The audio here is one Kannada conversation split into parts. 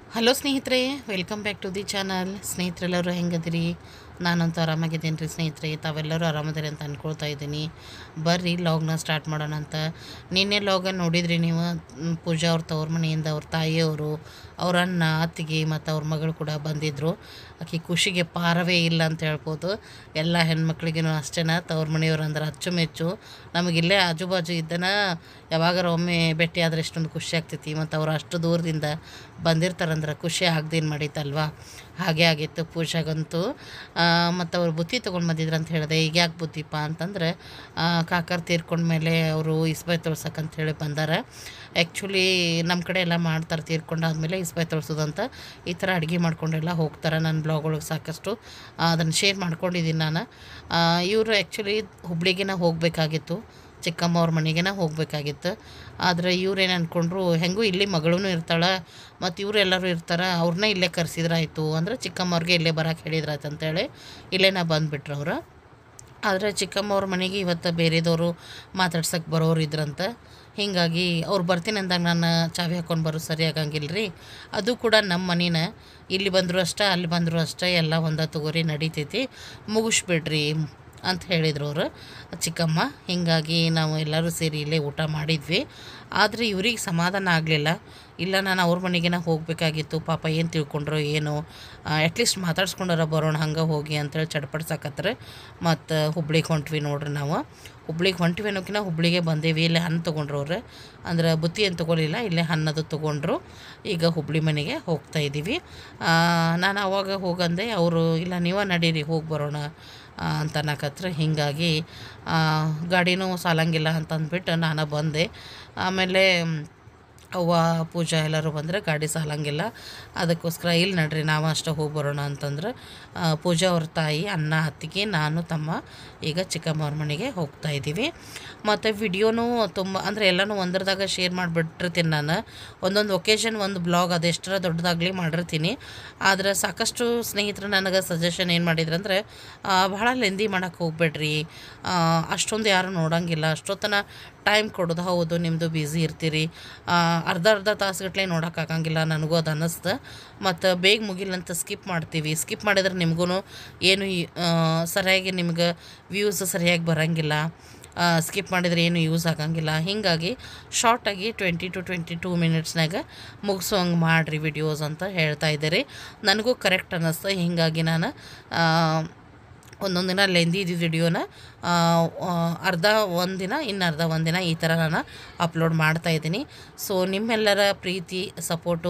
ಹಲೋ ಸ್ನೇಹಿತರೆ welcome back to the channel ಸ್ನೇಹಿತರೆಲ್ಲರೂ ಹೆಂಗದಿರಿ ನಾನಂತೂ ಆರಾಮಾಗಿದ್ದೀನಿ ರೀ ಸ್ನೇಹಿತರೆ ತಾವೆಲ್ಲರೂ ಆರಾಮದಿರಿ ಅಂತ ಅಂದ್ಕೊಳ್ತಾ ಇದ್ದೀನಿ ಬರ್ರಿ ಲಾಗ್ನ ಸ್ಟಾರ್ಟ್ ಮಾಡೋಣ ಅಂತ ನಿನ್ನೆ ಲಾಗ ನೋಡಿದ್ರಿ ನೀವು ಮ್, ಪೂಜಾ ಅವ್ರ ತವ್ರ ಮನೆಯಿಂದ ಅವ್ರ ತಾಯಿಯವರು ಅವ್ರ ಅಣ್ಣ ಅತ್ತಿಗೆ ಮತ್ತು ಅವ್ರ ಮಗಳು ಕೂಡ ಬಂದಿದ್ದರು ಆಕೆ ಖುಷಿಗೆ ಪಾರವೇ ಇಲ್ಲ ಅಂತ ಹೇಳ್ಬೋದು ಎಲ್ಲ ಹೆಣ್ಮಕ್ಳಿಗೂ ಅಷ್ಟೇನ ತವ್ರ ಮನೆಯವ್ರು ಅಂದ್ರೆ ಅಚ್ಚುಮೆಚ್ಚು ನಮಗಿಲ್ಲೇ ಆಜು ಬಾಜು ಇದ್ದನ ಯಾವಾಗಾರ ಒಮ್ಮೆ ಭೇಟಿ ಆದರೆ ಎಷ್ಟೊಂದು ಖುಷಿ ಆಗ್ತೈತಿ ಮತ್ತು ಅವ್ರು ಅಷ್ಟು ದೂರದಿಂದ ಬಂದಿರ್ತಾರಂದ್ರೆ ಖುಷಿ ಆಗ್ದೇನು ಮಾಡೈತಲ್ವಾ ಹಾಗೆ ಆಗಿತ್ತು ಪೂಜಾಗಂತೂ ಮತ್ತು ಅವ್ರು ಬುತ್ತಿ ತೊಗೊಂಡು ಬಂದಿದ್ರು ಅಂತ ಹೇಳಿದೆ ಈಗ ಯಾಕೆ ಬುತ್ತಿಪ್ಪ ಅಂತಂದ್ರೆ ಆ, ಕಾಕರ್ ತೀರ್ಕೊಂಡ್ಮೇಲೆ ಅವರು ಇಸ್ಬಾಯ್ ತೊಳ್ಸಕ್ಕಂತ ಹೇಳಿ ಬಂದಾರ ಆ್ಯಕ್ಚುಲಿ ನಮ್ಮ ಕಡೆ ಎಲ್ಲ ಮಾಡ್ತಾರೆ ತೀರ್ಕೊಂಡಾದ್ಮೇಲೆ ಇಸ್ಬಾಯ್ ತೊಳ್ಸೋದಂತ ಈ ಥರ ಅಡುಗೆ ಮಾಡ್ಕೊಂಡೆಲ್ಲ ಹೋಗ್ತಾರೆ ನನ್ನ ಬ್ಲಾಗ್ ಒಳಗೆ ಸಾಕಷ್ಟು ಅದನ್ನು ಶೇರ್ ಮಾಡ್ಕೊಂಡಿದ್ದೀನಿ ನಾನು ಇವರು ಆ್ಯಕ್ಚುಲಿ ಹುಬ್ಳಿಗೆನ ಹೋಗಬೇಕಾಗಿತ್ತು ಚಿಕ್ಕಮ್ಮ ಅವ್ರ ಮನೆಗೇನ ಹೋಗಬೇಕಾಗಿತ್ತು ಆದರೆ ಇವ್ರೇನು ಅಂದ್ಕೊಂಡ್ರು ಹೆಂಗೂ ಇಲ್ಲಿ ಮಗಳೂ ಇರ್ತಾಳೆ ಮತ್ತು ಇವರೆಲ್ಲರೂ ಇರ್ತಾರೆ ಅವ್ರನ್ನ ಇಲ್ಲೇ ಕರೆಸಿದ್ರಾಯ್ತು ಅಂದರೆ ಚಿಕ್ಕಮ್ಮವ್ರಿಗೆ ಇಲ್ಲೇ ಬರೋಕೆ ಹೇಳಿದ್ರಾಯ್ತು ಅಂತೇಳಿ ಇಲ್ಲೇ ನಾ ಬಂದುಬಿಟ್ರು ಅವರು ಆದರೆ ಚಿಕ್ಕಮ್ಮವ್ರ ಮನೆಗೆ ಇವತ್ತು ಬೇರೆದವರು ಮಾತಾಡ್ಸಕ್ಕೆ ಬರೋರು ಇದ್ರಂತೆ ಹೀಗಾಗಿ ಅವ್ರು ಬರ್ತೀನಿ ಅಂದಾಗ ನಾನು ಚಾವಿ ಹಾಕ್ಕೊಂಡು ಬರೋ ಸರಿ ಆಗಂಗಿಲ್ಲ ರೀ ಅದು ಕೂಡ ನಮ್ಮ ಮನೇನ ಇಲ್ಲಿ ಬಂದರೂ ಅಷ್ಟೇ ಅಲ್ಲಿ ಬಂದರೂ ಅಷ್ಟೇ ಎಲ್ಲ ಒಂದ ತಗೋರಿ ನಡೀತೈತಿ ಮುಗಿಸ್ಬಿಡ್ರಿ ಅಂತ ಹೇಳಿದ್ರು ಅವರು ಚಿಕ್ಕಮ್ಮ ಹೀಗಾಗಿ ನಾವು ಎಲ್ಲರೂ ಸೇರಿ ಇಲ್ಲೇ ಊಟ ಮಾಡಿದ್ವಿ ಆದರೆ ಇವ್ರಿಗೆ ಸಮಾಧಾನ ಆಗಲಿಲ್ಲ ಇಲ್ಲ ನಾನು ಅವ್ರ ಮನೆಗೇನ ಹೋಗಬೇಕಾಗಿತ್ತು ಪಾಪ ಏನು ತಿಳ್ಕೊಂಡ್ರೋ ಏನು ಅಟ್ಲೀಸ್ಟ್ ಮಾತಾಡ್ಸ್ಕೊಂಡಾರ ಬರೋಣ ಹಂಗೆ ಹೋಗಿ ಅಂತೇಳಿ ಚಡ್ಪಡ್ಸಕತ್ತಾರೆ ಮತ್ತು ಹುಬ್ಳಿಗೆ ಹೊಂಟ್ವಿ ನೋಡ್ರಿ ನಾವು ಹುಬ್ಳಿಗೆ ಹೊಂಟ್ವಿ ಅನ್ನೋಕಿನ ಹುಬ್ಳಿಗೆ ಬಂದೇವಿ ಇಲ್ಲೇ ಹಣ್ಣು ತೊಗೊಂಡ್ರು ಅವ್ರು ಅಂದ್ರೆ ಬುತ್ತಿ ಏನು ತೊಗೊಳಿಲ್ಲ ಇಲ್ಲೇ ಹಣ್ಣದು ತೊಗೊಂಡ್ರು ಈಗ ಹುಬ್ಳಿ ಮನೆಗೆ ಹೋಗ್ತಾ ಇದ್ದೀವಿ ಆ, ನಾನು ಅವಾಗ ಹೋಗಂದೆ ಅವರು ಇಲ್ಲ ನೀವೇ ನಡೀರಿ ಹೋಗಿ ಬರೋಣ ಆ, ಅಂತ ಅನ್ನಕತ್ರ ಹೀಗಾಗಿ ಆ, ಗಾಡಿನೂ ಸಾಲಂಗಿಲ್ಲ ಅಂತ ಅಂದ್ಬಿಟ್ಟು ನಾನು ಬಂದೆ ಆಮೇಲೆ ಮ್, ಅವ್ವ ಪೂಜಾ ಎಲ್ಲರೂ ಬಂದರೆ ಗಾಡಿ ಸಾಲಂಗಿಲ್ಲ ಅದಕ್ಕೋಸ್ಕರ ಇಲ್ಲಿ ನಡ್ರಿ ನಾವು ಅಷ್ಟೇ ಹೋಗಿ ಬರೋಣ ಅಂತಂದ್ರೆ ಆ, ಪೂಜಾ ಅವ್ರ ತಾಯಿ ಅಣ್ಣ ಅತ್ತಿಗೆ ನಾನು ತಮ್ಮ ಈಗ ಚಿಕ್ಕಮ್ಮವ್ರ ಮನೆಗೆ ಹೋಗ್ತಾ ಇದ್ದೀವಿ ಮತ್ತು ವಿಡಿಯೋನೂ ತುಂಬ ಅಂದರೆ ಎಲ್ಲನೂ ಒಂದ್ರದಾಗ ಶೇರ್ ಮಾಡಿಬಿಟ್ಟಿರ್ತೀನಿ ನಾನು ಒಂದೊಂದು ಒಕೇಶನ್ ಒಂದು ಬ್ಲಾಗ್ ಅದೆಷ್ಟರ ದೊಡ್ಡದಾಗಲಿ ಮಾಡಿರ್ತೀನಿ ಆದರೆ ಸಾಕಷ್ಟು ಸ್ನೇಹಿತರು ನನಗೆ ಸಜೆಷನ್ ಏನು ಮಾಡಿದ್ರಂದ್ರೆ ಆ, ಬಹಳ ಲೆಂದಿ ಮಾಡೋಕ್ಕೆ ಹೋಗ್ಬೇಡ್ರಿ ಆ, ಅಷ್ಟೊಂದು ಯಾರು ನೋಡೋಂಗಿಲ್ಲ ಅಷ್ಟೊತ್ತನ ಟೈಮ್ ಕೊಡೋದು ಹೌದು ನಿಮ್ಮದು ಬ್ಯುಸಿ ಇರ್ತೀರಿ ಆ, ಅರ್ಧ ಅರ್ಧ ತಾಸುಗಟ್ಟಲೆ ನೋಡೋಕ್ಕಾಗಂಗಿಲ್ಲ ನನಗೂ ಅದು ಅನ್ನಿಸ್ತು ಮತ್ತು ಬೇಗ ಮುಗಿಲ್ಲಂತ ಸ್ಕಿಪ್ ಮಾಡ್ತೀವಿ ಸ್ಕಿಪ್ ಮಾಡಿದ್ರೆ ನಿಮಗೂ ಏನು ಈ- ಆ, ಸರಿಯಾಗಿ ನಿಮ್ಗೆ ವ್ಯೂಸ್ ಸರಿಯಾಗಿ ಬರೋಂಗಿಲ್ಲ ಸ್ಕಿಪ್ ಮಾಡಿದರೆ ಏನು ಯೂಸ್ ಆಗಂಗಿಲ್ಲ ಹೀಗಾಗಿ ಶಾರ್ಟಾಗಿ ಟ್ವೆಂಟಿ ಟು ಟ್ವೆಂಟಿ ಟೂ ಮಿನಿಟ್ಸ್ನಾಗ ಮುಗಿಸೋಂಗೆ ಮಾಡಿರಿ ವಿಡಿಯೋಸ್ ಅಂತ ಹೇಳ್ತಾ ಇದ್ದೀರಿ ನನಗೂ ಕರೆಕ್ಟ್ ಅನ್ನಿಸ್ತು ಹೀಗಾಗಿ ನಾನು ಆ, ಒಂದೊಂದು ದಿನ ಲೆಂದಿ ಇದ್ದಿದ್ದು ವಿಡಿಯೋನ ಆ, ಆ, ಅರ್ಧ ಒಂದಿನ ಇನ್ನು ಅರ್ಧ ಒಂದಿನ ಈ ಥರ ನಾನು ಅಪ್ಲೋಡ್ ಮಾಡ್ತಾ ಇದ್ದೀನಿ ಸೊ ನಿಮ್ಮೆಲ್ಲರ ಪ್ರೀತಿ ಸಪೋರ್ಟು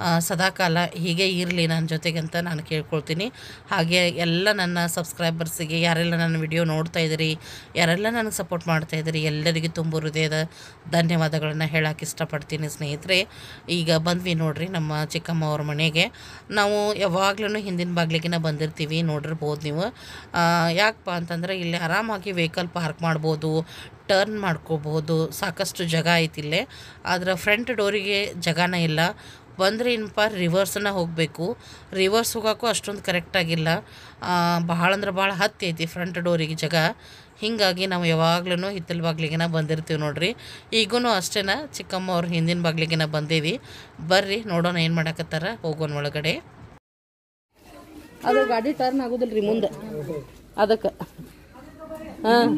ಸದಾಕಾಲ ಹೀಗೆ ಇರಲಿ ನನ್ನ ಜೊತೆಗೆ ಅಂತ ನಾನು ಕೇಳ್ಕೊಳ್ತೀನಿ ಹಾಗೆ ಎಲ್ಲ ನನ್ನ ಸಬ್ಸ್ಕ್ರೈಬರ್ಸಿಗೆ ಯಾರೆಲ್ಲ ನನ್ನ ವಿಡಿಯೋ ನೋಡ್ತಾ ಇದ್ದೀರಿ ಯಾರೆಲ್ಲ ನನಗೆ ಸಪೋರ್ಟ್ ಮಾಡ್ತಾ ಇದ್ದೀರಿ ಎಲ್ಲರಿಗೂ ತುಂಬ ಹೃದಯದ ಧನ್ಯವಾದಗಳನ್ನು ಹೇಳೋಕೆ ಇಷ್ಟಪಡ್ತೀನಿ ಸ್ನೇಹಿತರೆ ಈಗ ಬಂದ್ವಿ ನೋಡ್ರಿ ನಮ್ಮ ಚಿಕ್ಕಮ್ಮ ಅವ್ರ ಮನೆಗೆ ನಾವು ಯಾವಾಗ್ಲೂ ಹಿಂದಿನ ಬಾಗಿಲಿಗೆನ ಬಂದಿರ್ತೀವಿ ನೋಡಿರ್ಬೋದು ನೀವು ಆ, ಯಾಕಪ್ಪ ಅಂತಂದರೆ ಇಲ್ಲಿ ಆರಾಮಾಗಿ ವೆಹಿಕಲ್ ಪಾರ್ಕ್ ಮಾಡ್ಬೋದು ಟರ್ನ್ ಮಾಡ್ಕೋಬೋದು ಸಾಕಷ್ಟು ಜಾಗ ಐತಿ ಇಲ್ಲೇ ಆದರೆ ಫ್ರಂಟ್ ಡೋರಿಗೆ ಜಾಗನ ಇಲ್ಲ ಬಂದರೆ ಏನಪ್ಪ ರಿವರ್ಸನ್ನ ಹೋಗಬೇಕು ರಿವರ್ಸ್ ಹೋಗೋಕ್ಕೂ ಅಷ್ಟೊಂದು ಕರೆಕ್ಟಾಗಿಲ್ಲ ಭಾಳ ಅಂದ್ರೆ ಭಾಳ ಹತ್ತಿ ಐತಿ ಫ್ರಂಟ್ ಡೋರಿಗೆ ಜಾಗ ಹೀಗಾಗಿ ನಾವು ಯಾವಾಗ್ಲೂ ಹಿತ್ತಲ ಬಾಗಿಲಿಗೆನ ಬಂದಿರ್ತೀವಿ ನೋಡ್ರಿ ಈಗೂ ಅಷ್ಟೇನ ಚಿಕ್ಕಮ್ಮ ಅವ್ರ ಹಿಂದಿನ ಬಾಗಿಲಿಗೆನ ಬಂದೀವಿ ಬರ್ರಿ ನೋಡೋಣ ಏನು ಮಾಡಕತ್ತಾರ ಹೋಗೋಣ ಒಳಗಡೆ ಅದು ಗಾಡಿ ಟರ್ನ್ ಆಗೋದಿಲ್ಲ ರೀ ಮುಂದೆ ಅದಕ್ಕೆ ಹಾಂ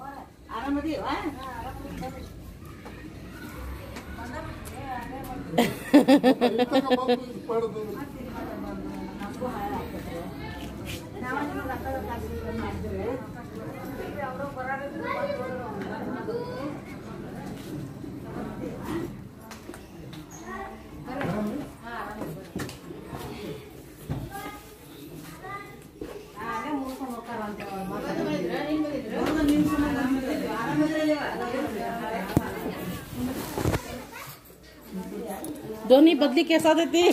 ಧ್ವನಿ ಬದ್ಲಿ ಕೆಸಾದೈತಿ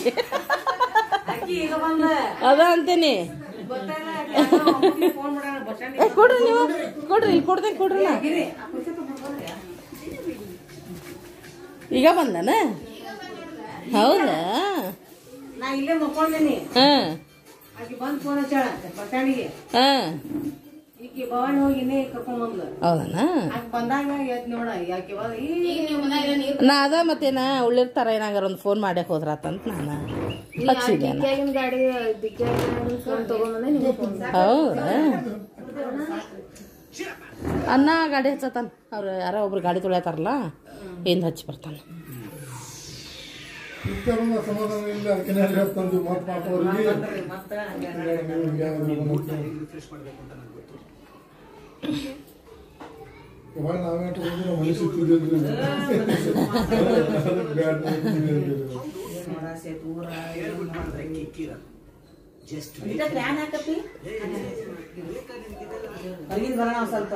ಅದ ಅಂತೀನಿ ಏ, ಕೊಡ್ರಿ ನೀವು ಕೊಡ್ರಿ ಇಲ್ಲಿ ಕೊಡ್ತೇನೆ ಕೊಡ್ರಿ ನಾ ಈಗ ಬಂದನ ಹೌದಾ ನಾ ಇಲ್ಲೇ ಮಕ್ಕೊಂಡೇನಿ ಹಾಂ ಆಕಿ ಬಂದ್ ಫೋನ್ ಹಚ್ಚಾಳ ಪಟ್ಟಾಣಿಗೆ ಹಾಂ ಈಗ ಈಕಿ ಭವಾನಿ ಹೋಗಿ ಇನ್ನೇ ಕರ್ಕೊಂಡ್ ಬಂದ್ಲ ಹೌದನ ಆಗ ಬಂದಾಗ ಎದ್ ನೋಡ ಯಾಕೆ ಇವಾಗ ಈ ನಾ ಅದ ಮತ್ತೇನ ಉಳ್ಳಿರ್ತಾರ ಏನಾಗಾರ ಒಂದು ಫೋನ್ ಮಾಡಕ್ ಹೋದ್ರಾತಂತ ನಾನು ಹಚ್ಚಿದೆ ದಿಕ್ಕಿಯಾಗಿನ ಗಾಡಿ ದಿಕ್ಕಿಯಾಗಿನ ಗಾಡಿ ಫೋನ್ ತಗೊಂಬಂದೆ ನಿಮ್ಗೆ ಫೋನ್ ಹೌದಾ ಅನ್ನ ಗಾಡಿ ಹಚ್ಚತಾನ ಅವ್ರು ಯಾರೋ ಒಬ್ರು ಗಾಡಿ ತೊಳ್ಯಾತಾರಲ್ಲ ಹಿಂದೆ ಹಚ್ಚಿ ಬರ್ತಾನ ಇದ್ದವನ್ನ ಸಮಾಧಾನ ಇಲ್ಲ ಅದಕ್ಕೆ ಹೇಳ್ತಂದು ಮಾತು ಮಾತಾಡೋರಿಗೆ ಮತ್ತ ಹಂಗ ಇವಾಗ ನಾವೇ ತಗೊಂಡ್ರೆ ಮನುಷ್ಯ ತಿಂದಿದ್ರಿ ಬ್ಯಾಡ್ ನೋಡಾಸೆ ದೂರ ಇದ ಫ್ಯಾನ್ ಹಾಕತ್ತಿ ಹೊರಗಿಂದ ಬರೋಣ ಒಂದ್ ಸ್ವಲ್ಪ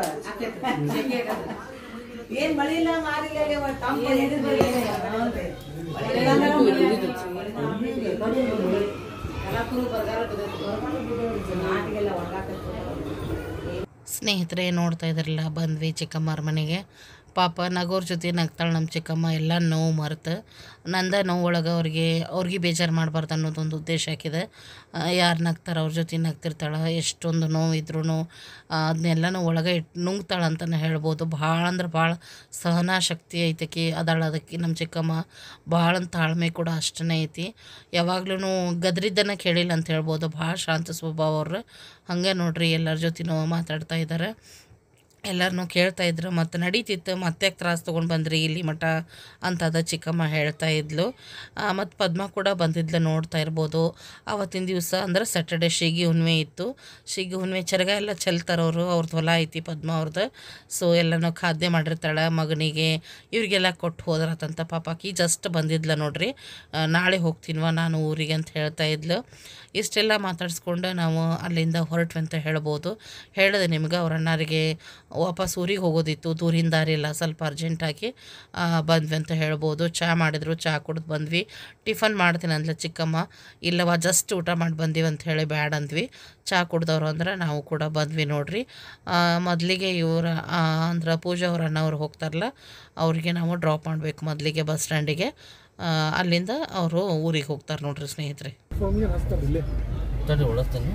ಏನ್ ಮಳಿ ಇಲ್ಲ ಮಾರಿಲ್ಲ ಅಲ್ಲಿ ಒಂದ್ ತಂಪ ಎದಿರ್ ಬರೀ ಹೌದ್ರಿ. ಮಳಿ ಇಲ್ಲ ಅಂದ್ರೆ ಮಳಿ ಇಲ್ಲ. ಎಲ್ಲ ಕುರು ಬರ್ಗಾರ ಬಿದ್ದೈತಿ. ನಾಟಿಗೆಲ್ಲ ಒಣಗಾಕತ್ತಿ. ಸ್ನೇಹಿತರೆ ನೋಡ್ತಾ ಇದ್ರಲ್ಲ ಬಂದ್ವಿ ಚಿಕ್ಕಮ್ಮರ ಮನೆಗೆ ಪಾಪ ನಗೋರ್ ಜೊತೆ ನಗ್ತಾಳೆ ನಮ್ಮ ಚಿಕ್ಕಮ್ಮ ಎಲ್ಲ ನೋವು ಮರೆತು ನಂದ ನೋವು ಒಳಗೆ ಅವ್ರಿಗೆ ಅವ್ರಿಗೆ ಬೇಜಾರು ಮಾಡಬಾರ್ದು ಅನ್ನೋದೊಂದು ಉದ್ದೇಶ ಹಾಕಿದೆ ಯಾರು ನಗ್ತಾರೆ ಅವ್ರ ಜೊತೆ ನಗ್ತಿರ್ತಾಳೆ ಎಷ್ಟೊಂದು ನೋವು ಇದ್ರೂ ಅದನ್ನೆಲ್ಲನೂ ಒಳಗೆ ಇಟ್ಟು ನುಂಗ್ತಾಳೆ ಅಂತಲೇ ಹೇಳ್ಬೋದು ಭಾಳ ಅಂದ್ರೆ ಭಾಳ ಸಹನಾ ಶಕ್ತಿ ಐತಕಿ ಅದಾಳ ಅದಕ್ಕೆ ನಮ್ಮ ಚಿಕ್ಕಮ್ಮ ಭಾಳ ತಾಳ್ಮೆ ಕೂಡ ಅಷ್ಟೇ ಐತಿ ಯಾವಾಗ್ಲೂ ಗದ್ರಿದ್ದನ್ನ ಕೇಳಿಲ್ಲ ಅಂತ ಹೇಳ್ಬೋದು ಭಾಳ ಶಾಂತ ಸ್ವಭಾವ ಅವ್ರು ಹಂಗೆ ನೋಡ್ರಿ ಎಲ್ಲರ ಜೊತೆನೂ ಮಾತಾಡ್ತಾ ಇದ್ದಾರೆ ಎಲ್ಲರನ್ನೂ ಕೇಳ್ತಾ ಇದ್ರು ಮತ್ತು ನಡೀತಿತ್ತು ಮತ್ತೆ ತ್ರಾಸು ತೊಗೊಂಡು ಬಂದ್ರಿ ಇಲ್ಲಿ ಮಠ ಅಂತದ ಚಿಕ್ಕಮ್ಮ ಹೇಳ್ತಾ ಇದ್ಲು ಮತ್ತು ಪದ್ಮ ಕೂಡ ಬಂದಿದ್ಲು ನೋಡ್ತಾ ಇರ್ಬೋದು ಆವತ್ತಿನ ದಿವಸ ಅಂದ್ರೆ ಸ್ಯಾಟರ್ಡೆ ಶಿಗಿ ಹುಣ್ಣಿಮೆ ಇತ್ತು ಶಿಗಿ ಹುಣ್ಣಿಮೆ ಚರಗ ಎಲ್ಲ ಚೆಲ್ತಾರವರು ಅವ್ರದ್ದು ಹೊಲ ಐತಿ ಪದ್ಮ ಅವ್ರದ್ದು ಸೊ ಎಲ್ಲನೂ ಖಾದ್ಯ ಮಾಡಿರ್ತಾಳೆ ಮಗನಿಗೆ ಇವರಿಗೆಲ್ಲ ಕೊಟ್ಟು ಹೋದ್ರತಂತ ಪಾಪಾಕಿ ಜಸ್ಟ್ ಬಂದಿದ್ಲ ನೋಡ್ರಿ ಆ, ನಾಳೆ ಹೋಗ್ತೀನ್ವ ನಾನು ಊರಿಗೆ ಅಂತ ಹೇಳ್ತಾ ಇದ್ಲು ಇಷ್ಟೆಲ್ಲ ಮಾತಾಡ್ಸ್ಕೊಂಡು ನಾವು ಅಲ್ಲಿಂದ ಹೊರಟ್ವಿ ಅಂತ ಹೇಳ್ಬೋದು ಹೇಳಿದೆ ನಿಮ್ಗೆ ಅವ್ರ ಅಣ್ಣರಿಗೆ ವಾಪಸ್ ಊರಿಗೆ ಹೋಗೋದಿತ್ತು ದೂರಿನ ದಾರಿ ಇಲ್ಲ ಸ್ವಲ್ಪ ಅರ್ಜೆಂಟಾಗಿ ಆ, ಬಂದ್ವಿ ಅಂತ ಹೇಳ್ಬೋದು ಚಹಾ ಮಾಡಿದ್ರು ಚಹಾ ಕುಡ್ದು ಬಂದ್ವಿ ಟಿಫನ್ ಮಾಡ್ತೀನಿ ಅಂದ್ಲ ಚಿಕ್ಕಮ್ಮ ಇಲ್ಲವ ಜಸ್ಟ್ ಊಟ ಮಾಡಿ ಬಂದೀವಿ ಅಂತ ಹೇಳಿ ಬ್ಯಾಡ ಅಂದ್ವಿ ಚಹಾ ಕುಡ್ದವ್ರು ಅಂದ್ರೆ ನಾವು ಕೂಡ ಬಂದ್ವಿ ನೋಡ್ರಿ ಆ, ಮೊದಲಿಗೆ ಇವರ ಅಂದ್ರೆ ಪೂಜಾ ಅವ್ರ ಅಣ್ಣವ್ರು ಹೋಗ್ತಾರಲ್ಲ ಅವ್ರಿಗೆ ನಾವು ಡ್ರಾಪ್ ಮಾಡಬೇಕು ಮೊದಲಿಗೆ ಬಸ್ ಸ್ಟ್ಯಾಂಡಿಗೆ ಆ, ಅಲ್ಲಿಂದ ಅವರು ಊರಿಗೆ ಹೋಗ್ತಾರೆ ನೋಡ್ರಿ ಸ್ನೇಹಿತರೆ ಫೋನ್ಗೆ ಹಚ್ತಾರೆ ಇಲ್ಲೇ ತಡಿ ಉಳಿಸ್ತೀನಿ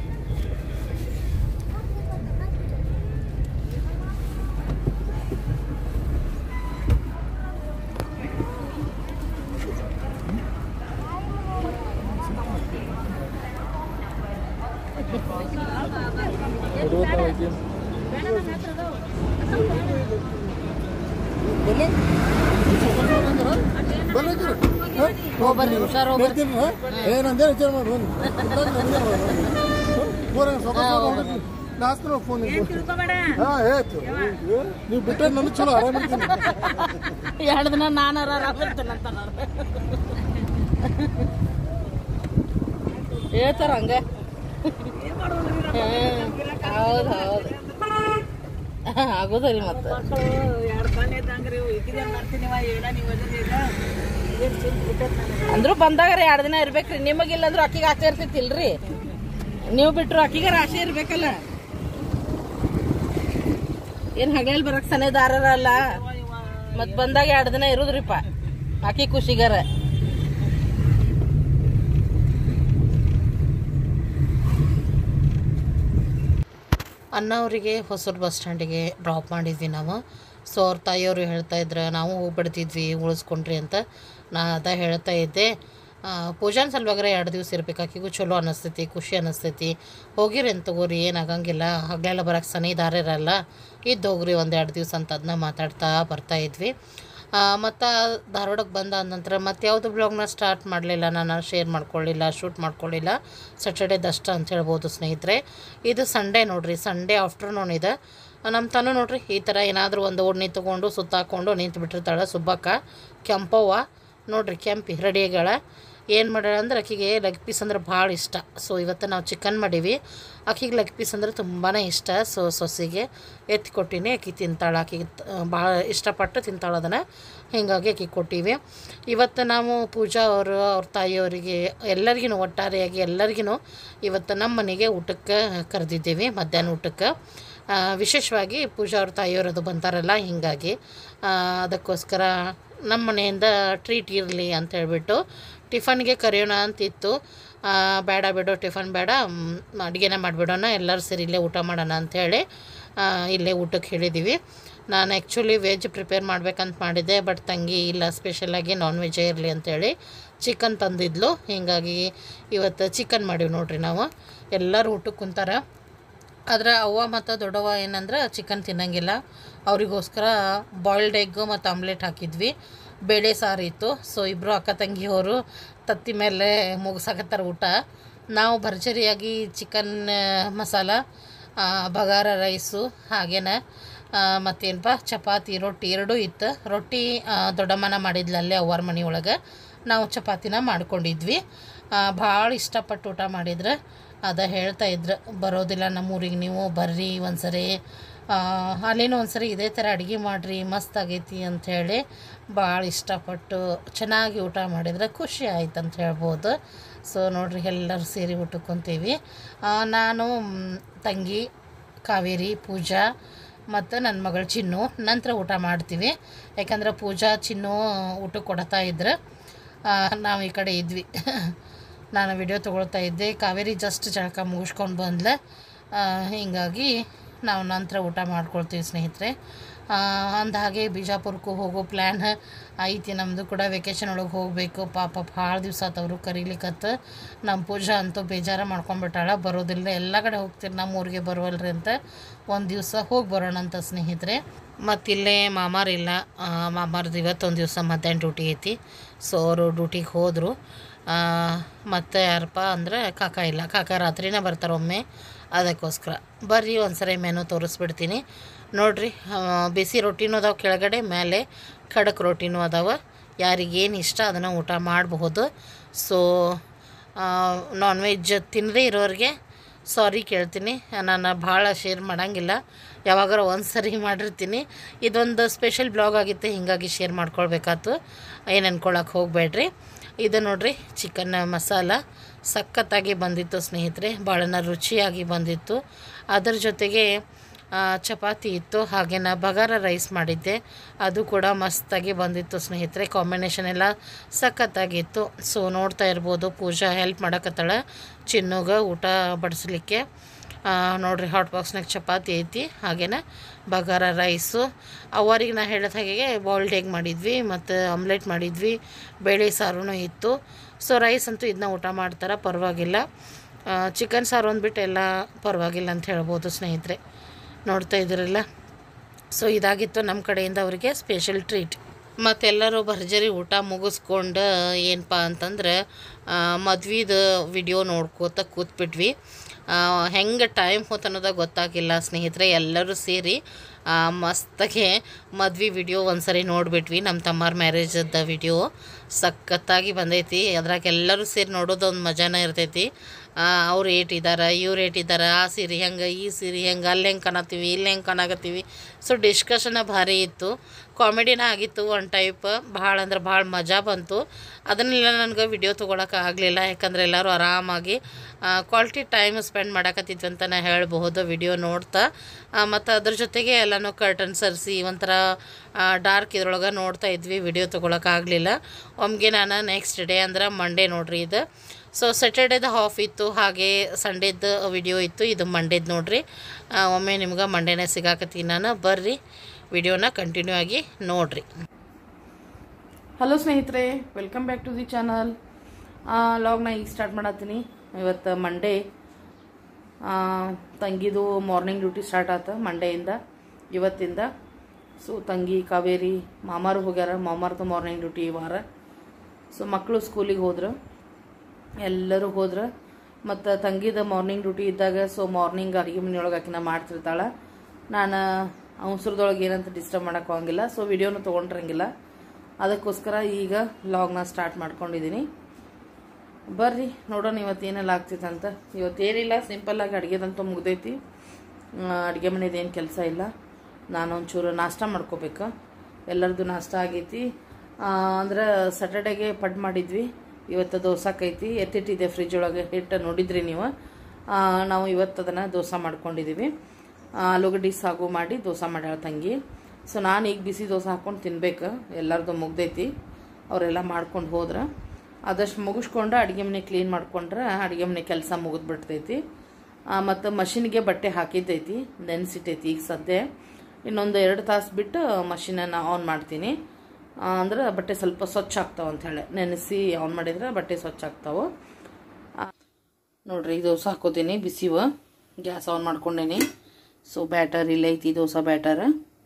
ಹೋಗ್ಬರ್ರಿ ಹುಷಾರು ಹೋಗ್ಬರ್ರಿ ಏನಂದೇನು ವಿಚಾರ ಮಾಡಿ ಬನ್ನಿ ನಾಸ್ತ ಫೋನ್ ಹಾ ಹೇಳ್ತು ನೀವು ಬಿಟ್ಟರೆ ನನಗೆ ಚಲೋ ಆರಾಮಿರ್ತೀನಿ ಎರಡು ದಿನ ನಾನು ಆರಾಮಿರ್ತೇನೆ ಅಂತ ಹೇಳ್ತಾರ ಹಂಗ ಹೌದು ಹೌದು ಆಗೋದಿಲ್ಲ ಮತ್ತೆ ಅಂದ್ರೂ ಬಂದಾಗ ಎರಡು ದಿನ ಇರ್ಬೇಕ್ರಿ ನಿಮಗಿಲ್ಲ ಅಂದ್ರೂ ಅಕ್ಕಿಗೆ ಆಸೆ ಇರ್ತೈತಿಲ್ರಿ ನೀವು ಬಿಟ್ರು ಅಕ್ಕಿಗಾರ ಆಸೆ ಇರ್ಬೇಕಲ್ಲ ಏನ್ ಹಗಲಲ್ಲಿ ಬರಕ್ ಸನೇ ದಾರರ ಅಲ್ಲ ಮತ್ ಬಂದಾಗ ಎರಡು ದಿನ ಇರುದ್ರಿಪ್ಪ ಆಕಿ ಖುಷಿಗಾರ ಅಣ್ಣವರಿಗೆ ಹೊಸೂರು ಬಸ್ ಸ್ಟ್ಯಾಂಡಿಗೆ ಡ್ರಾಪ್ ಮಾಡಿದ್ವಿ ನಾವು ಸೊ ಅವ್ರ ತಾಯಿಯವರು ಹೇಳ್ತಾ ಇದ್ರು ನಾವು ಹೋಗ್ಬಿಡ್ತಿದ್ವಿ ಉಳಿಸ್ಕೊಂಡ್ರಿ ಅಂತ ನಾ ಅದ ಹೇಳ್ತಾ ಇದ್ದೆ ಆ, ಪೂಜಾನ್ ಸಲುವಾಗ್ರೆ ಎರಡು ದಿವಸ ಇರ್ಬೇಕು ಆಕಿಗೂ ಚಲೋ ಅನ್ನಿಸ್ತೈತಿ ಖುಷಿ ಅನ್ನಿಸ್ತೈತಿ ಹೋಗಿರಿ ಅಂತ ತಗೋರಿ ಏನಾಗಂಗಿಲ್ಲ ಹಗಲೆಲ್ಲ ಬರಕ್ಕೆ ಸನಿ ದಾರಿ ಇರಲ್ಲ ಇದ್ದು ಹೋಗ್ರಿ ಒಂದು ಎರಡು ದಿವಸ ಅಂತ ಅದನ್ನ ಮಾತಾಡ್ತಾ ಬರ್ತಾ ಇದ್ವಿ ಮತ್ತು ಧಾರವಾಡಕ್ಕೆ ಬಂದ ನಂತರ ಮತ್ತೆ ಯಾವುದು ಬ್ಲಾಗ್ನ ಸ್ಟಾರ್ಟ್ ಮಾಡಲಿಲ್ಲ ನಾನು ಶೇರ್ ಮಾಡ್ಕೊಳ್ಳಿಲ್ಲ ಶೂಟ್ ಮಾಡ್ಕೊಳ್ಳಿಲ್ಲ ಸ್ಯಾಟರ್ಡೇದಷ್ಟ ಅಂತ ಹೇಳ್ಬೋದು ಸ್ನೇಹಿತರೆ ಇದು ಸಂಡೇ ನೋಡ್ರಿ ಸಂಡೇ ಆಫ್ಟರ್ನೂನ್ ಇದೆ ನಮ್ಮ ತನು ನೋಡ್ರಿ ಈ ಥರ ಏನಾದರೂ ಒಂದು ಓಡ್ನಿ ತೊಗೊಂಡು ಸುತ್ತಾಕೊಂಡು ನಿಂತು ಬಿಟ್ಟಿರ್ತಾಳೆ ಸುಬ್ಬಕ್ಕ ಕೆಂಪವ್ವ ನೋಡ್ರಿ ಕೆಂಪಿ ರೆಡಿಗಳ ಏನು ಮಾಡ್ಯಾಳ ಅಂದ್ರೆ ಆಕಿಗೆ ಲೆಗ್ ಪೀಸ್ ಅಂದ್ರೆ ಭಾಳ ಇಷ್ಟ ಸೊ ಇವತ್ತು ನಾವು ಚಿಕನ್ ಮಾಡೀವಿ ಆಕಿಗೆ ಲೆಗ್ ಪೀಸ್ ಅಂದ್ರೆ ತುಂಬಾ ಇಷ್ಟ ಸೊ ಸೊಸೆಗೆ ಎತ್ತಿ ಕೊಟ್ಟಿನಿ ಆಕಿ ತಿಂತಾಳೆ ಆಕಿಗೆ ಭಾಳ ಇಷ್ಟಪಟ್ಟು ತಿಂತಾಳೆ ಅದನ್ನು ಹೀಗಾಗಿ ಆಕಿಗೆ ಕೊಟ್ಟಿವಿ ಇವತ್ತು ನಾವು ಪೂಜಾ ಅವರು ಅವ್ರ ತಾಯಿಯವರಿಗೆ ಎಲ್ಲರಿಗೂ ಒಟ್ಟಾರೆಯಾಗಿ ಎಲ್ಲರಿಗೂ ಇವತ್ತು ನಮ್ಮ ಮನೆಗೆ ಊಟಕ್ಕೆ ಕರೆದಿದ್ದೀವಿ ಮಧ್ಯಾಹ್ನ ಊಟಕ್ಕೆ ಆ, ವಿಶೇಷವಾಗಿ ಪೂಜಾ ಅವ್ರ ತಾಯಿಯವರು ಅದು ಬಂತಾರಲ್ಲ ಹೀಗಾಗಿ ಆ, ಅದಕ್ಕೋಸ್ಕರ ನಮ್ಮ ಮನೆಯಿಂದ ಟ್ರೀಟ್ ಇರಲಿ ಅಂತ ಹೇಳ್ಬಿಟ್ಟು ಟಿಫನ್ಗೆ ಕರೆಯೋಣ ಅಂತಿತ್ತು ಆ, ಬೇಡ ಬಿಡು ಟಿಫನ್ ಬೇಡ ಮ್, ಅಡುಗೆನೇ ಮಾಡಿಬಿಡೋಣ ಎಲ್ಲರೂ ಸೇರಿ ಇಲ್ಲೇ ಊಟ ಮಾಡೋಣ ಅಂಥೇಳಿ ಇಲ್ಲೇ ಊಟಕ್ಕೆ ಹೇಳಿದ್ದೀವಿ ನಾನು ಆ್ಯಕ್ಚುಲಿ ವೆಜ್ ಪ್ರಿಪೇರ್ ಮಾಡ್ಬೇಕಂತ ಮಾಡಿದ್ದೆ ಬಟ್ ತಂಗಿ ಇಲ್ಲ ಸ್ಪೆಷಲಾಗಿ ನಾನ್ ವೆಜ್ಜೇ ಇರಲಿ ಅಂಥೇಳಿ ಚಿಕನ್ ತಂದಿದ್ಲು ಹೀಗಾಗಿ ಇವತ್ತು ಚಿಕನ್ ಮಾಡೀವಿ ನೋಡ್ರಿ ನಾವು ಎಲ್ಲರೂ ಊಟಕ್ಕೆ ಕುಂತಾರ ಆದ್ರೆ ಅವ್ವ ಮತ್ತು ದೊಡ್ಡವ್ವ ಏನಂದ್ರೆ ಚಿಕನ್ ತಿನ್ನಂಗಿಲ್ಲ ಅವರಿಗೋಸ್ಕರ ಬಾಯ್ಲ್ಡ್ ಎಗ್ ಮತ್ತು ಆಮ್ಲೆಟ್ ಹಾಕಿದ್ವಿ ಬೇಳೆ ಸಾರು ಇತ್ತು ಸೊ ಇಬ್ಬರು ಅಕ್ಕ ತಂಗಿಯವರು ತತ್ತಿ ಮೇಲೆ ಮುಗಿಸಾಕತ್ತಾರ ಊಟ ನಾವು ಭರ್ಜರಿಯಾಗಿ ಚಿಕನ್ ಮಸಾಲ ಆ, ಬಗಾರ ರೈಸು ಹಾಗೇನ ಆ, ಮತ್ತೇನಪ್ಪ ಚಪಾತಿ ರೊಟ್ಟಿ ಎರಡೂ ಇತ್ತು ರೊಟ್ಟಿ ಆ, ದೊಡ್ಡಮ್ಮನ ಮಾಡಿದ್ಲು ಅಲ್ಲೇ ಅವ್ವಾರ ಮನೆ ಒಳಗೆ ನಾವು ಚಪಾತಿನ ಮಾಡ್ಕೊಂಡಿದ್ವಿ ಭಾಳ ಇಷ್ಟಪಟ್ಟು ಊಟ ಮಾಡಿದ್ರೆ ಅದ ಹೇಳ್ತಾ ಇದ್ರು ಬರೋದಿಲ್ಲ ನಮ್ಮೂರಿಗೆ ನೀವು ಬರ್ರಿ ಒಂದ್ಸರಿ ಅಲ್ಲೇನೋ ಒಂದ್ಸರಿ ಇದೇ ಥರ ಅಡುಗೆ ಮಾಡಿರಿ ಮಸ್ತ್ ಆಗೈತಿ ಅಂಥೇಳಿ ಭಾಳ ಇಷ್ಟಪಟ್ಟು ಚೆನ್ನಾಗಿ ಊಟ ಮಾಡಿದ್ರೆ ಖುಷಿ ಆಯ್ತು ಅಂತ ಹೇಳ್ಬೋದು ಸೊ ನೋಡ್ರಿ ಎಲ್ಲರೂ ಸೇರಿ ಊಟಕ್ಕೆ ಕುಂತೀವಿ ಆ, ನಾನು ಮ್, ತಂಗಿ ಕಾವೇರಿ ಪೂಜಾ ಮತ್ತು ನನ್ನ ಮಗಳು ಚಿನ್ನು ನಂತರ ಊಟ ಮಾಡ್ತೀವಿ ಯಾಕಂದ್ರೆ ಪೂಜಾ ಚಿನ್ನು ಊಟಕ್ಕೆ ಕೊಡ್ತಾ ಇದ್ರೆ ಆ, ನಾವು ಈ ಕಡೆ ಇದ್ವಿ ನಾನು ವಿಡಿಯೋ ತೊಗೊಳ್ತಾ ಇದ್ದೆ ಕಾವೇರಿ ಜಸ್ಟ್ ಜಳಕ ಮುಗಿಸ್ಕೊಂಡು ಬಂದ್ಲೆ ಆ, ಹಿಂಗಾಗಿ ನಾವು ನಂತರ ಊಟ ಮಾಡ್ಕೊಳ್ತೀವಿ ಸ್ನೇಹಿತರೆ ಅಂದ ಹಾಗೆ ಬಿಜಾಪುರಕ್ಕೂ ಹೋಗೋ ಪ್ಲ್ಯಾನ್ ಐತಿ ನಮ್ಮದು ಕೂಡ ವೆಕೇಷನ್ ಒಳಗೆ ಹೋಗಬೇಕು ಪಾಪ ಭಾಳ ದಿವಸ ಆತವರು ಕರೀಲಿಕ್ಕತ್ತ ನಮ್ಮ ಪೂಜಾ ಅಂತೂ ಬೇಜಾರ ಮಾಡ್ಕೊಂಡ್ಬಿಟ್ಟಾಳ ಬರೋದಿಲ್ಲ ಎಲ್ಲ ಕಡೆ ಹೋಗ್ತೀರಿ ನಮ್ಮ ಊರಿಗೆ ಬರುವಲ್ರಿ ಅಂತ ಒಂದು ದಿವಸ ಹೋಗಿ ಬರೋಣ ಅಂತ ಸ್ನೇಹಿತರೆ ಮತ್ತಿಲ್ಲೇ ಮಾಮಾರಿಲ್ಲ ಮಾಮಾರ್ದು ಇವತ್ತೊಂದು ದಿವಸ ಮಧ್ಯಾಹ್ನ ಡ್ಯೂಟಿ ಐತಿ ಸೊ ಅವರು ಡ್ಯೂಟಿಗೆ ಹೋದರು ಮತ್ತು ಯಾರಪ್ಪ ಅಂದರೆ ಕಾಕ ಇಲ್ಲ ಕಾಕ ರಾತ್ರಿನೇ ಬರ್ತಾರೆ ಒಮ್ಮೆ ಅದಕ್ಕೋಸ್ಕರ ಬರ್ರಿ ಒಂದ್ಸರಿ ಮೆನು ತೋರಿಸ್ಬಿಡ್ತೀನಿ ನೋಡ್ರಿ ಆ, ಬಿಸಿ ರೊಟ್ಟಿನೂ ಅದಾವೆ ಕೆಳಗಡೆ ಮೇಲೆ ಖಡಕ್ ರೊಟ್ಟಿನೂ ಅದಾವೆ ಯಾರಿಗೇನು ಇಷ್ಟ ಅದನ್ನು ಊಟ ಮಾಡಬಹುದು ಸೊ ನಾನ್ ವೆಜ್ ತಿನ್ನದೇ ಇರೋರಿಗೆ ಸಾರಿ ಕೇಳ್ತೀನಿ ನಾನು ಭಾಳ ಶೇರ್ ಮಾಡೋಂಗಿಲ್ಲ ಯಾವಾಗಾರ ಒಂದು ಸರಿ ಮಾಡಿರ್ತೀನಿ ಇದೊಂದು ಸ್ಪೆಷಲ್ ಬ್ಲಾಗ್ ಆಗಿತ್ತು ಹೀಗಾಗಿ ಶೇರ್ ಮಾಡ್ಕೊಳ್ಬೇಕಾಯ್ತು ಏನು ಅನ್ಕೊಳಕ್ಕೆ ಹೋಗಬೇಡ್ರಿ ಇದು ನೋಡ್ರಿ ಚಿಕನ್ ಮಸಾಲ ಸಖತ್ತಾಗಿ ಬಂದಿತ್ತು ಸ್ನೇಹಿತರೆ ಭಾಳನ ರುಚಿಯಾಗಿ ಬಂದಿತ್ತು ಅದರ ಜೊತೆಗೆ ಆ, ಚಪಾತಿ ಇತ್ತು ಹಾಗೇನ ಬಗಾರ ರೈಸ್ ಮಾಡಿದ್ದೆ ಅದು ಕೂಡ ಮಸ್ತಾಗಿ ಬಂದಿತ್ತು ಸ್ನೇಹಿತರೆ ಕಾಂಬಿನೇಷನ್ ಎಲ್ಲ ಸಖತ್ತಾಗಿತ್ತು ಸೊ ನೋಡ್ತಾ ಇರ್ಬೋದು ಪೂಜಾ ಹೆಲ್ಪ್ ಮಾಡಕತ್ತಾಳ ಚಿನ್ನುಗ ಊಟ ಬಡಿಸ್ಲಿಕ್ಕೆ ಆ, ನೋಡ್ರಿ ಹಾಟ್ ಬಾಕ್ಸ್ನಾಗ ಚಪಾತಿ ಐತಿ ಹಾಗೇನ ಬಗಾರ ರೈಸು ಅವರಿಗೆ ನಾ ಹೇಳಿದ ಹಾಗೆ ಬಾಲ್ಡ್ ಎಗ್ ಮಾಡಿದ್ವಿ ಮತ್ತು ಆಮ್ಲೆಟ್ ಮಾಡಿದ್ವಿ ಬೇಳೆ ಸಾರೂ ಇತ್ತು ಸೊ ರೈಸ್ ಅಂತೂ ಇದನ್ನ ಊಟ ಮಾಡ್ತಾರೆ ಪರವಾಗಿಲ್ಲ ಚಿಕನ್ ಸಾರು ಅಂದ್ಬಿಟ್ಟು ಎಲ್ಲ ಪರವಾಗಿಲ್ಲ ಅಂತ ಹೇಳ್ಬೋದು ಸ್ನೇಹಿತರೆ ನೋಡ್ತಾ ಇದ್ದೀರಲ್ಲ ಸೊ ಇದಾಗಿತ್ತು ನಮ್ಮ ಕಡೆಯಿಂದ ಅವರಿಗೆ ಸ್ಪೆಷಲ್ ಟ್ರೀಟ್ ಮತ್ತೆಲ್ಲರೂ ಭರ್ಜರಿ ಊಟ ಮುಗಿಸ್ಕೊಂಡು ಏನಪ್ಪ ಅಂತಂದ್ರೆ ಮದ್ವಿದ ವಿಡಿಯೋ ನೋಡ್ಕೋತ ಕೂತ್ಬಿಟ್ವಿ ಹೆಂಗೆ ಟೈಮ್ ಹೋತ್ ಅನ್ನೋದಾಗ ಗೊತ್ತಾಗಿಲ್ಲ ಸ್ನೇಹಿತರೆ ಎಲ್ಲರೂ ಸೇರಿ ಆ, ಮಸ್ತಾಗೆ ಮದ್ವೆ ವಿಡಿಯೋ ಒಂದ್ಸರಿ ನೋಡಿಬಿಟ್ವಿ ನಮ್ಮ ತಮ್ಮರ ಮ್ಯಾರೇಜದ ವಿಡಿಯೋ ಸಖತ್ತಾಗಿ ಬಂದೈತಿ ಅದ್ರಾಗ ಎಲ್ಲರೂ ಸೇರಿ ನೋಡೋದು ಒಂದು ಮಜಾನ ಇರ್ತೈತಿ ಅವ್ರು ಏಟ್ ಇದ್ದಾರೆ ಇವ್ರು ಏಟ್ ಇದ್ದಾರೆ ಆ ಸೀರೆ ಹೆಂಗೆ ಈ ಸೀರೆ ಹೆಂಗೆ ಅಲ್ಲಿ ಹೆಂಗೆ ಕಾಣತ್ತೀವಿ ಇಲ್ಲಿ ಹೆಂಗೆ ಕಾಣಕತ್ತೀವಿ ಸೊ ಡಿಸ್ಕಷನ್ ಭಾರಿ ಇತ್ತು ಕಾಮಿಡಿನ ಆಗಿತ್ತು ಒನ್ ಟೈಪ್ ಭಾಳ ಅಂದ್ರೆ ಭಾಳ ಮಜಾ ಬಂತು ಅದನ್ನೆಲ್ಲ ನನಗೆ ವಿಡಿಯೋ ತೊಗೊಳಕ್ಕೆ ಆಗಲಿಲ್ಲ ಯಾಕಂದ್ರೆ ಎಲ್ಲರೂ ಆರಾಮಾಗಿ ಕ್ವಾಲಿಟಿ ಟೈಮ್ ಸ್ಪೆಂಡ್ ಮಾಡಕತ್ತಿದ್ವಿ ಅಂತ ನಾ ಹೇಳಬಹುದು ವಿಡಿಯೋ ನೋಡ್ತಾ ಮತ್ತು ಅದ್ರ ಜೊತೆಗೆ ಎಲ್ಲನೂ ಕರ್ಟನ್ ಸರಿಸಿ ಒಂಥರ ಡಾರ್ಕ್ ಇದ್ರೊಳಗೆ ನೋಡ್ತಾ ಇದ್ವಿ ವಿಡಿಯೋ ತೊಗೊಳಕ್ಕಾಗಲಿಲ್ಲ ಒಮ್ಗೆ ನಾನು ನೆಕ್ಸ್ಟ್ ಡೇ ಅಂದ್ರೆ ಮಂಡೇ ನೋಡ್ರಿ ಇದು ಸೊ ಸ್ಯಾಟರ್ಡೇದ ಹಾಫ್ ಇತ್ತು ಹಾಗೆ ಸಂಡೇದ ವಿಡಿಯೋ ಇತ್ತು ಇದು ಮಂಡೇದು ನೋಡ್ರಿ ಆ, ಒಮ್ಮೆ ನಿಮ್ಗೆ ಮಂಡೇನೇ ಸಿಗಾಕತ್ತೀನಿ ನಾನು ಬರ್ರಿ ವಿಡಿಯೋನ ಕಂಟಿನ್ಯೂ ಆಗಿ ನೋಡ್ರಿ ಹಲೋ ಸ್ನೇಹಿತರೆ welcome back to the channel ಲಾಗ್ನ ಈಗ ಸ್ಟಾರ್ಟ್ ಮಾಡತ್ತೀನಿ ಇವತ್ತು ಮಂಡೇ ತಂಗಿದು ಮಾರ್ನಿಂಗ್ ಡ್ಯೂಟಿ ಸ್ಟಾರ್ಟ್ ಆತ ಮಂಡೆಯಿಂದ ಇವತ್ತಿಂದ ಸೊ ತಂಗಿ ಕಾವೇರಿ ಮಾಮಾರು ಹೋಗ್ಯಾರ ಮಾಮಾರ್ದು ಮಾರ್ನಿಂಗ್ ಡ್ಯೂಟಿ ಈ ವಾರ ಸೊ ಮಕ್ಕಳು ಸ್ಕೂಲಿಗೆ ಹೋದ್ರು ಎಲ್ಲರೂ ಹೋದ್ರೆ ಮತ್ತು ತಂಗಿದ ಮಾರ್ನಿಂಗ್ ಡ್ಯೂಟಿ ಇದ್ದಾಗ ಸೊ ಮಾರ್ನಿಂಗ್ ಅಡುಗೆ ಮನೆಯೊಳಗೆ ಆಕಿನ ಮಾಡ್ತಿರ್ತಾಳೆ ನಾನು ಅವಸರದೊಳಗೆ ಏನಂತ ಡಿಸ್ಟರ್ಬ್ ಮಾಡೋಕೆ ಹೋಗಂಗಿಲ್ಲ ಸೊ ವಿಡಿಯೋನು ತೊಗೊಂಡಿರಂಗಿಲ್ಲ ಅದಕ್ಕೋಸ್ಕರ ಈಗ ಲಾಗ್ನ ಸ್ಟಾರ್ಟ್ ಮಾಡ್ಕೊಂಡಿದ್ದೀನಿ ಬರ್ರಿ ನೋಡೋಣ ಇವತ್ತು ಏನೆಲ್ಲ ಆಗ್ತೈತೆ ಅಂತ ಇವತ್ತೇನಿಲ್ಲ ಸಿಂಪಲ್ಲಾಗಿ ಅಡುಗೆದಂತೂ ಮುಗ್ದೈತಿ ಅಡುಗೆ ಮನೇದು ಏನು ಕೆಲಸ ಇಲ್ಲ ನಾನು ಒಂಚೂರು ನಾಷ್ಟ ಮಾಡ್ಕೋಬೇಕು ಎಲ್ಲರದು ನಾಷ್ಟ ಆಗೈತಿ ಆ, ಅಂದ್ರೆ ಸ್ಯಾಟರ್ಡೇಗೆ ಪಡ್ ಮಾಡಿದ್ವಿ ಇವತ್ತು ದೋಸಾಕೈತಿ ಎತ್ತಿಟ್ಟಿದ್ದೆ ಫ್ರಿಜ್ ಒಳಗೆ ಹಿಟ್ಟು ನೋಡಿದ್ರಿ ನೀವು ಆ, ನಾವು ಇವತ್ತು ಅದನ್ನು ದೋಸೆ ಮಾಡ್ಕೊಂಡಿದ್ದೀವಿ ಆ, ಆಲೂಗಡ್ಡೆ ಸಾಗು ಮಾಡಿ ದೋಸೆ ಮಾಡ್ಯಾಳ ತಂಗಿ ಸೊ ನಾನು ಈಗ ಬಿಸಿ ದೋಸೆ ಹಾಕ್ಕೊಂಡು ತಿನ್ಬೇಕು ಎಲ್ಲರದು ಮುಗ್ದೈತಿ ಅವರೆಲ್ಲ ಮಾಡ್ಕೊಂಡು ಹೋದ್ರೆ ಆದಷ್ಟು ಮುಗಿಸ್ಕೊಂಡು ಅಡುಗೆ ಮನೆ ಕ್ಲೀನ್ ಮಾಡ್ಕೊಂಡ್ರೆ ಅಡುಗೆ ಮನೆ ಕೆಲಸ ಮುಗಿದ್ಬಿಡ್ತೈತಿ ಮತ್ತು ಮಷಿನ್ಗೆ ಬಟ್ಟೆ ಹಾಕಿದ್ದೈತಿ ನೆನೆಸಿಟ್ಟೈತಿ ಈಗ ಸದ್ಯ ಇನ್ನೊಂದು ಎರಡು ತಾಸು ಬಿಟ್ಟು ಮಷಿನನ್ನು ಆನ್ ಮಾಡ್ತೀನಿ ಆ, ಅಂದ್ರೆ ಬಟ್ಟೆ ಸ್ವಲ್ಪ ಸ್ವಚ್ಛ ಆಗ್ತಾವ ಅಂತ ಹೇಳಿ ನೆನೆಸಿ ಆನ್ ಮಾಡಿದ್ರೆ ಬಟ್ಟೆ ಸ್ವಚ್ಛ ಆಗ್ತಾವೆ ನೋಡ್ರಿ ದೋಸೆ ಹಾಕೋತೀನಿ ಬಿಸಿವ ಗ್ಯಾಸ್ ಆನ್ ಮಾಡ್ಕೊಂಡೇನಿ ಸೊ ಬ್ಯಾಟರ್ ಇಲ್ಲ ಐತಿ ದೋಸೆ ಬ್ಯಾಟರ್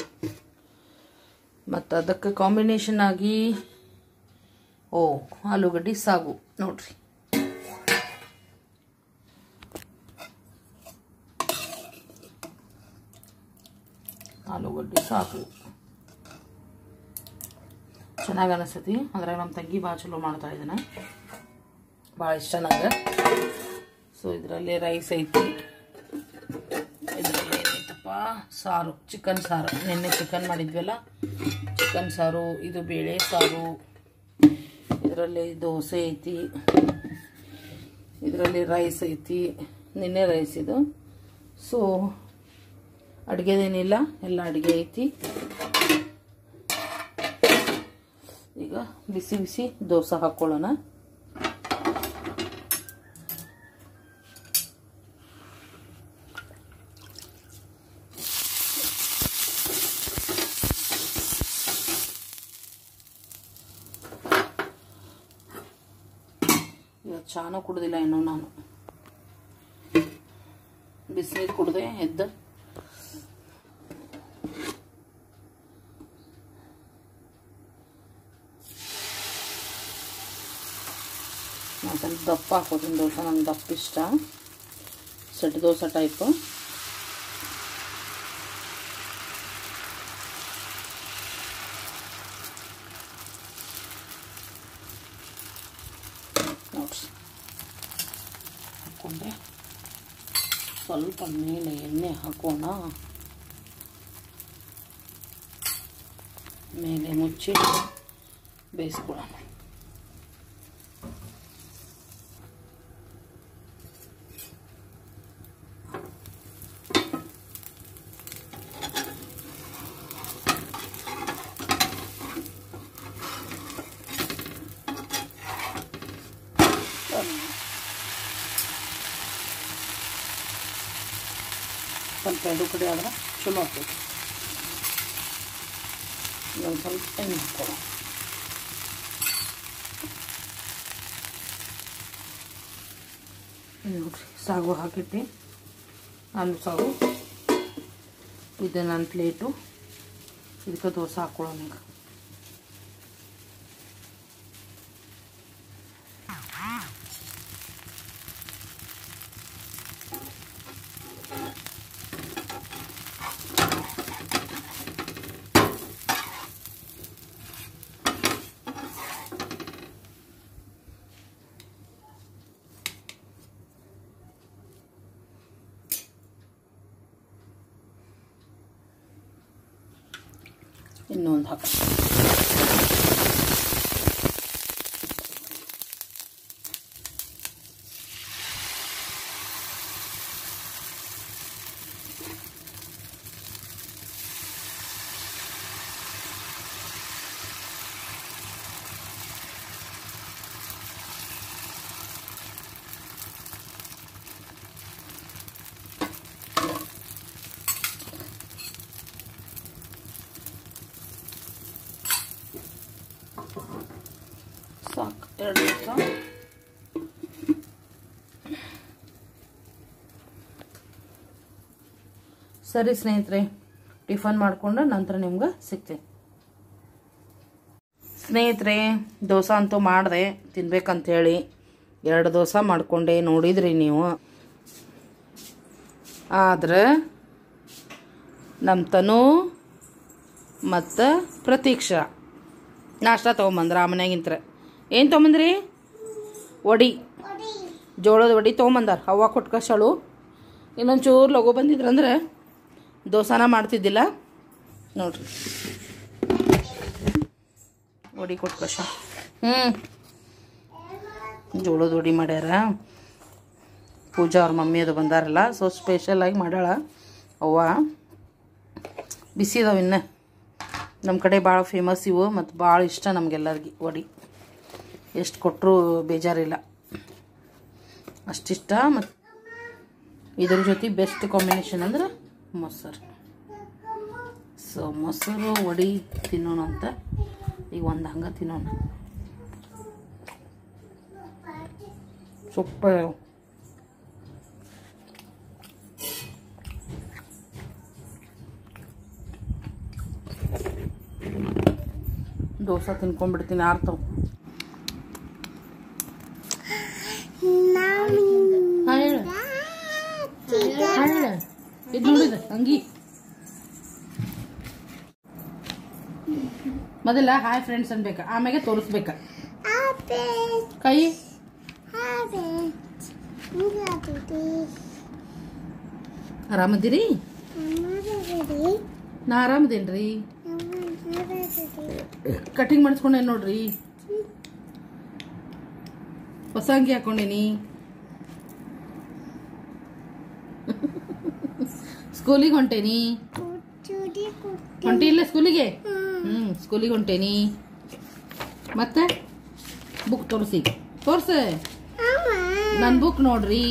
ಮತ್ತು ಅದಕ್ಕೆ ಕಾಂಬಿನೇಷನ್ ಆಗಿ ಓ ಆಲೂಗಡ್ಡೆ ಸಾಗು ನೋಡ್ರಿ ಆಲೂಗಡ್ಡೆ ಸಾಗು ಚೆನ್ನಾಗಿ ಅನಿಸ್ತೈತಿ ಅದ್ರಾಗ ನಮ್ಮ ತಂಗಿ ಭಾಳ ಚಲೋ ಮಾಡ್ತಾ ಇದನ್ನ ಭಾಳ ಇಷ್ಟ ನಂಗೆ ಸೊ ಇದರಲ್ಲಿ ರೈಸ್ ಐತಿ ಇದರಲ್ಲಿ ಏನೈತಪ್ಪ ಸಾರು ಚಿಕನ್ ಸಾರು ನಿನ್ನೆ ಚಿಕನ್ ಮಾಡಿದ್ವಲ್ಲ ಚಿಕನ್ ಸಾರು ಇದು ಬೇಳೆ ಸಾರು ಇದರಲ್ಲಿ ದೋಸೆ ಐತಿ ಇದರಲ್ಲಿ ರೈಸ್ ಐತಿ ನಿನ್ನೆ ರೈಸ್ ಇದು ಸೊ ಅಡುಗೆದೇನಿಲ್ಲ ಎಲ್ಲ ಅಡುಗೆ ಐತಿ ಈಗ ಬಿಸಿ ಬಿಸಿ ದೋಸೆ ಹಾಕ್ಕೊಳ್ಳೋಣ ಇವತ್ತು ಚಾನೂ ಕುಡ್ದಿಲ್ಲ ಇನ್ನೂ ನಾನು ಬಿಸಿನೀರು ಕುಡ್ದೆ ಎದ್ದ ನಾನು ಸ್ವಲ್ಪ ದಪ್ಪ ಹಾಕೋತೀನಿ ದೋಸೆ ನಂಗೆ ದಪ್ಪ ಇಷ್ಟ ಸೆಟ್ ದೋಸೆ ಟೈಪು ನೋಡ್ರಿ ಹಾಕ್ಕೊಂಡೆ ಸ್ವಲ್ಪ ಮೇಲೆ ಎಣ್ಣೆ ಹಾಕೋಣ ಮೇಲೆ ಮುಚ್ಚಿ ಬೇಯಿಸ್ಕೊಳ್ಳೋಣ ಸ್ವಲ್ಪ ಎರಡು ಕಡೆ ಆದ್ರೆ ಚಲೋ ಆಗ್ತೈತಿ ಇನ್ನೊಂದು ಸ್ವಲ್ಪ ಎಣ್ಣೆ ಹಾಕೋಣ ನೋಡ್ರಿ ಸಾಗು ಹಾಕಿಟ್ಟು ಆಲೂ ಸಾಗು ಇದು ನನ್ನ ಪ್ಲೇಟು ಇದಕ್ಕೆ ದೋಸೆ ಹಾಕ್ಕೊಳ್ಳೋಣ ಈಗ ಇನ್ನೊಂದು ಹಾಕ ಸಾಕು ಎರಡು ದೋಸೆ ಸರಿ ಸ್ನೇಹಿತರೆ ಟಿಫನ್ ಮಾಡಿಕೊಂಡು ನಂತರ ನಿಮ್ಗೆ ಸಿಗ್ತೀನಿ ಸ್ನೇಹಿತರೆ ದೋಸೆ ಅಂತೂ ಮಾಡಿದೆ ತಿನ್ಬೇಕಂತೇಳಿ ಎರಡು ದೋಸೆ ಮಾಡ್ಕೊಂಡೆ ನೋಡಿದ್ರಿ ನೀವು ಆದ್ರೆ ನಮ್ಮ ತನು ಮತ್ತು ಪ್ರತೀಕ್ಷಾ ನಾಷ್ಟ ತೊಗೊಂಬಂದ್ರ ಆ ಮನ್ಯಾಗಿಂತ್ರ ಏನು ತೊಗೊಂಬಂದ್ರಿ ವಡಿ ಜೋಳದ ವಡಿ ತೊಗೊಂಬಂದಾರ ಅವ್ವ ಕೊಟ್ಟು ಕಳ್ಸಾಳು ಇನ್ನೊಂದು ಚೂರು ಲಗು ಬಂದಿದ್ರಂದ್ರೆ ದೋಸಾನ ಮಾಡ್ತಿದ್ದಿಲ್ಲ ನೋಡ್ರಿ ವಡಿ ಕೊಟ್ಟು ಕಳ್ಸ ಹ್ಞೂ ಜೋಳದ ವಡಿ ಮಾಡ್ಯಾರ ಪೂಜಾ ಅವ್ರ ಮಮ್ಮಿ ಅದು ಬಂದಾರಲ್ಲ ಸೊ ಸ್ಪೆಷಲಾಗಿ ಮಾಡ್ಯಾಳ ಅವ್ವ ಬಿಸಿ ಇದಾವೆ ಇನ್ನು ನಮ್ಮ ಕಡೆ ಭಾಳ ಫೇಮಸ್ ಇವು ಮತ್ತು ಭಾಳ ಇಷ್ಟ ನಮಗೆಲ್ಲರಿಗೆ ವಡಿ ಎಷ್ಟು ಕೊಟ್ಟರು ಬೇಜಾರಿಲ್ಲ ಅಷ್ಟಿಷ್ಟ ಮತ್ತು ಇದ್ರ ಜೊತೆ ಬೆಸ್ಟ್ ಕಾಂಬಿನೇಷನ್ ಅಂದ್ರೆ ಮೊಸರು ಸೊ ಮೊಸರು ವಡಿ ತಿನ್ನೋಣ ಅಂತ ಈಗ ಒಂದು ಹಂಗೆ ತಿನ್ನೋಣ ಸೂಪರ್ ದೋಸೆ ತಿನ್ಕೊಂಡ್ಬಿಡ್ತೀನಿ ಆರ್ತವ್ ಹಾಂ ಹೇಳು ಹಾಂ ಹೇಳು ಇದು ನೋಡಿದ ಅಂಗಿ ಮೊದಲ ಹಾಯ್ ಫ್ರೆಂಡ್ಸ್ ಅನ್ಬೇಕ ಆಮೇಲೆ ತೋರಿಸ್ಬೇಕ ಕೈ ಆರಾಮದಿರಿ ನಾ ಆರಾಮದೇನ್ರಿ ಕಟಿಂಗ್ ಮಾಡಿಸ್ಕೊಂಡೇನ್ ನೋಡ್ರಿ ಹೊಸ ಅಂಗಿ ಹಾಕೊಂಡೇನಿ ಸ್ಕೂಲಿಗೆ ಹೊಂಟೇನಿ ಹೊಂಟಿ ಇಲ್ಲ ಸ್ಕೂಲಿಗೆ ಹ್ಮ್ ಸ್ಕೂಲಿಗೆ ಹೊಂಟೇನಿ ಮತ್ತೆ ಬುಕ್ ತೋರಿಸಿ ತೋರ್ಸ ನನ್ನ ಬುಕ್ ನೋಡ್ರಿ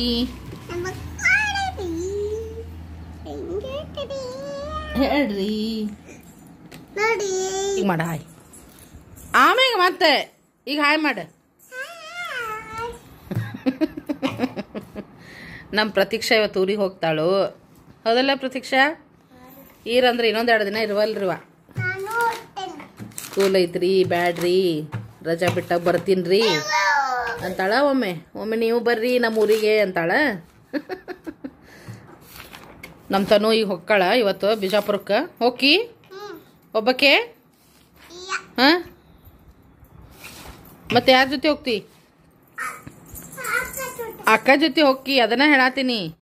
ಹೇಳ್ರಿ ಈಗ ಮಾಡ ಹಾಯ್ ಆಮೇಲೆ ಮತ್ತೆ ಈಗ ಹಾಯ್ ಮಾಡ ನಮ್ಮ ಪ್ರತೀಕ್ಷಾ ಇವತ್ತು ಊರಿಗೆ ಹೋಗ್ತಾಳು ಹೌದಲ್ಲ ಪ್ರತೀಕ್ಷಾ ಈರಂದ್ರೆ ಇನ್ನೊಂದು ಎರಡು ದಿನ ಇರುವಲ್ರಿವ ಸ್ಕೂಲ್ ಐತ್ರಿ ಬ್ಯಾಡ್ರಿ ರಜಾ ಬಿಟ್ಟಾಗ ಬರ್ತೀನ್ರಿ ಅಂತಾಳ ಒಮ್ಮೆ ಒಮ್ಮೆ ನೀವು ಬರ್ರಿ ನಮ್ಮ ಊರಿಗೆ ಅಂತಾಳ ನಮ್ಮ ತನು ಈಗ ಹೊಕ್ಕಾಳ ಇವತ್ತು ಬಿಜಾಪುರಕ್ಕೆ ಹೋಗಿ ಒಬ್ಬಕ್ಕೆ ಹಾಂ ಮತ್ತೆ ಯಾರ ಜೊತೆ ಹೋಗ್ತಿ ಅಕ್ಕ ಜೊತೆ ಹೋಗಿ ಅದನ್ನ ಹೇಳಾತೀನಿ